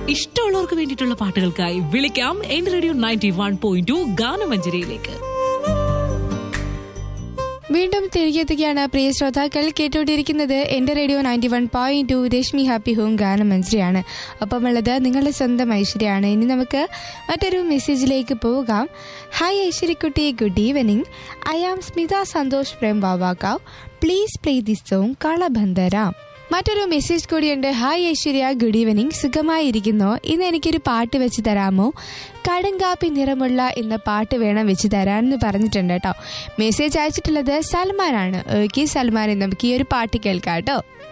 ഇഷ്ടമുള്ളവർക്ക് വേണ്ടിയിട്ടുള്ള പാട്ടുകൾക്കായി വിളിക്കാം എന്റെ radio ninety one point two ഗാനമഞ്ജരിയിലേക്ക് വീണ്ടും തിരികെ എത്തുകയാണ് പ്രിയ ശ്രോതാക്കൾ കേട്ടുകൊണ്ടിരിക്കുന്നത് എന്റെ radio ninety one point two Rashmi happy home ഗാനമഞ്ജരിയാണ് ഒപ്പമുള്ളത് നിങ്ങളുടെ സ്വന്തം ഐശ്വര്യയാണ് ഇനി നമുക്ക് മറ്റൊരു മെസ്സേജിലേക്ക് പോകാം ഹായ് ഐശ്വര്യക്കുട്ടി good evening I am Smitha Santhosh Prem ബാബാക്കാവ് പ്ലീസ് പ്ലേ ദിസ് സോങ് കളബന്ധരാം മറ്റൊരു മെസ്സേജ് കൂടിയുണ്ട് ഹായ് ഐശ്വര്യ ഗുഡ് ഈവനിങ് സുഖമായിരിക്കുന്നോ ഇന്ന് എനിക്കൊരു പാട്ട് വെച്ച് തരാമോ കടുങ്കാപ്പി നിറമുള്ള എന്ന പാട്ട് വേണം വെച്ച് തരാമെന്ന് പറഞ്ഞിട്ടുണ്ട് കേട്ടോ മെസ്സേജ് അയച്ചിട്ടുള്ളത് സൽമാനാണ് ഓക്കെ സൽമാനെ നമുക്ക് ഈ ഒരു പാട്ട് കേൾക്കാം കേട്ടോ